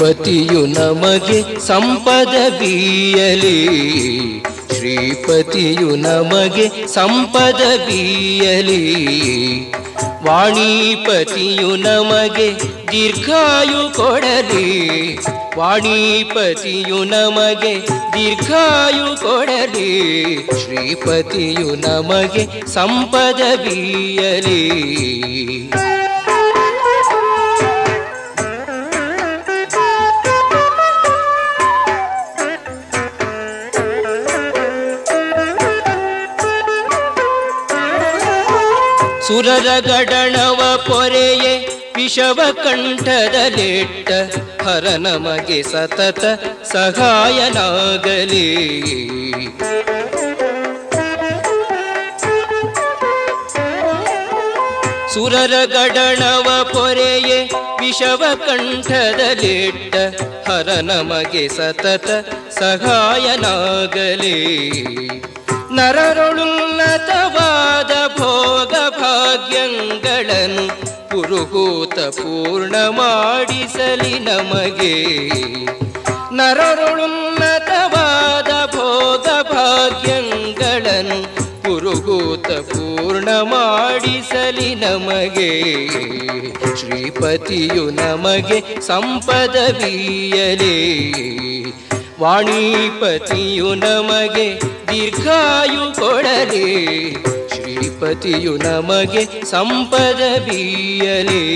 ಶ್ರೀಪತಿಯು ನಮಗೆ ಸಂಪದ ಬೀಯಲಿ ಶ್ರೀಪತಿಯು ನಮಗೆ ಸಂಪದ ಬೀಯಲಿ ವಾಣಿಪತಿಯು ನಮಗೆ ದೀರ್ಘಾಯು ಕೊಡಲಿ ವಾಣಿಪತಿಯು ನಮಗೆ ದೀರ್ಘಾಯು ಕೊಡಲಿ ಶ್ರೀಪತಿಯು ನಮಗೆ ಸಂಪದ ಬೀಯಲಿ ಸುರರ ಗಡಣವ ಪೊರೆಯೇ ವಿಷವ ಕಂಠದಲ್ಲಿಟ್ಟ ಹರ ನಮಗೆ ಸತತ ಸಹಾಯನಾಗಲಿ ಸುರರ ಗಡಣವ ಪೊರೆಯೇ ವಿಷವ ಕಂಠದಲ್ಲಿಟ್ಟ ಹರ ನಮಗೆ ಸತತ ಸಹಾಯನಾಗಲಿ ನರರೊಳುನ್ನತವಾದ ಭೋಗ ಭಾಗ್ಯಗಳನ್ನು ಪುರುಹೂತ ಪೂರ್ಣ ಮಾಡಿಸಲಿ ನಮಗೆ ನರರೊಳುನ್ನತವಾದ ಭೋಗ ಭಾಗ್ಯಗಳನ್ನು ಪುರುಹೂತ ಪೂರ್ಣ ಮಾಡಿಸಲಿ ನಮಗೆ ಶ್ರೀಪತಿಯು ನಮಗೆ ಸಂಪದ ಬೀಯಲಿ ವಾಣಿಪತಿಯು ನಮಗೆ ದೀರ್ಘಾಯು ಕೊಡಲಿ ಶ್ರೀಪತಿಯು ನಮಗೆ ಸಂಪದ ಬೀಯಲಿ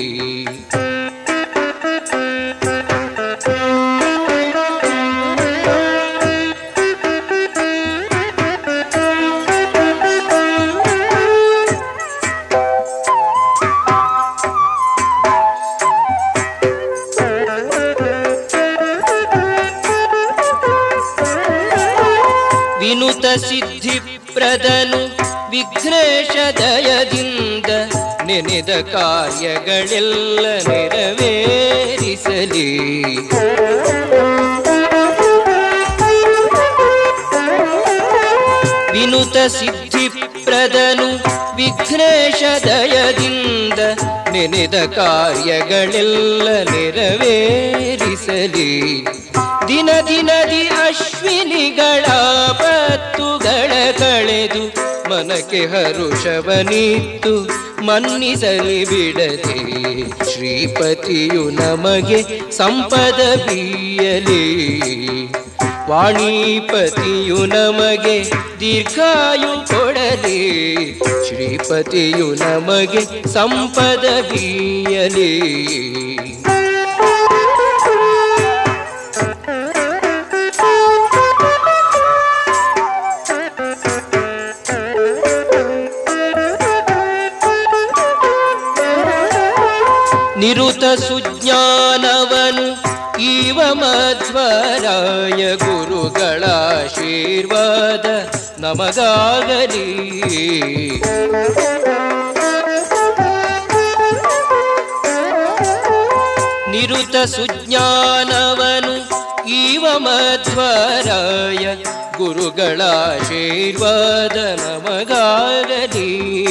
ವಿನುತ ಸಿದ್ಧಿಪ್ರದನು ವಿಘ್ನೇಶ ದಯದಿಂದ ನೆನೆದ ಕಾರ್ಯಗಳೆಲ್ಲ ನೆರವೇರಿಸಲಿ ವಿನುತ ಸಿದ್ಧಿಪ್ರದನು ವಿಘ್ನೇಶ ದಯದಿಂದ ನೆನೆದ ಕಾರ್ಯಗಳೆಲ್ಲ ನೆರವೇರಿಸಲಿ ದಿನ ದಿನದಿ ಅಶ್ವಿನಿಗಳ ಪತ್ತುಗಳ ಕಳೆದು ಮನಕ್ಕೆ ಹರುಷವನಿತ್ತು ಮನ್ನಿಸಲಿ ಬಿಡದೆ ಶ್ರೀಪತಿಯು ನಮಗೆ ಸಂಪದ ಬೀಯಲಿ ವಾಣಿಪತಿಯು ನಮಗೆ ದೀರ್ಘಾಯು ಕೊಡಲಿ ಶ್ರೀಪತಿಯು ನಮಗೆ ಸಂಪದ ಬೀಯಲಿ ನಿರುತ ಸುಜ್ಞಾನವನು ಈವ ಮಧ್ವರಾಯ ಗುರುಗಳ ಆಶೀರ್ವಾದ ನಮಗಾಗಲಿ ನಿರುತ ಸುಜ್ಞಾನವನು ಈವ ಮಧ್ವರಾಯ ಗುರುಗಳ ಆಶೀರ್ವಾದ ನಮಗಾಗಲಿ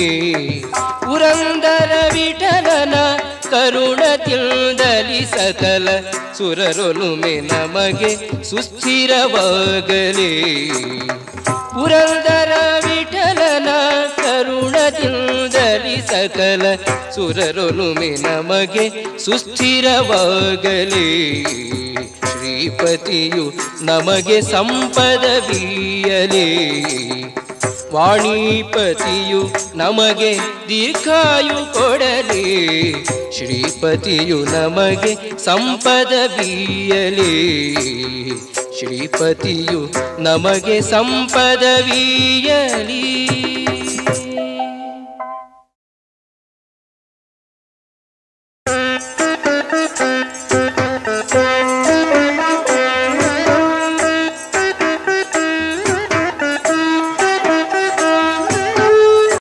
ಪುರಂದರ ವಿಠಲನ ಕರುಣ ತಿಳ್ದಲಿ ಸಕಲ ಸುರರೊಲುಮೆ ನಮಗೆ ಸುಸ್ಥಿರವಾಗಲಿ ಪುರಂದರ ವಿಠಲನ ಕರುಣ ತಿಳ್ದಲಿ ಸಕಲ ಸುರರೊಲುಮೆ ನಮಗೆ ಸುಸ್ಥಿರವಾಗಲಿ ಶ್ರೀಪತಿಯು ನಮಗೆ ಸಂಪದ ಬೀಯಲಿ ವಾಣಿಪತಿಯು ನಮಗೆ ದೀರ್ಘಾಯು ಕೊಡಲಿ ಶ್ರೀಪತಿಯು ನಮಗೆ ಸಂಪದ ಬೀಯಲಿ ಶ್ರೀಪತಿಯು ನಮಗೆ ಸಂಪದ ಬೀಯಲಿ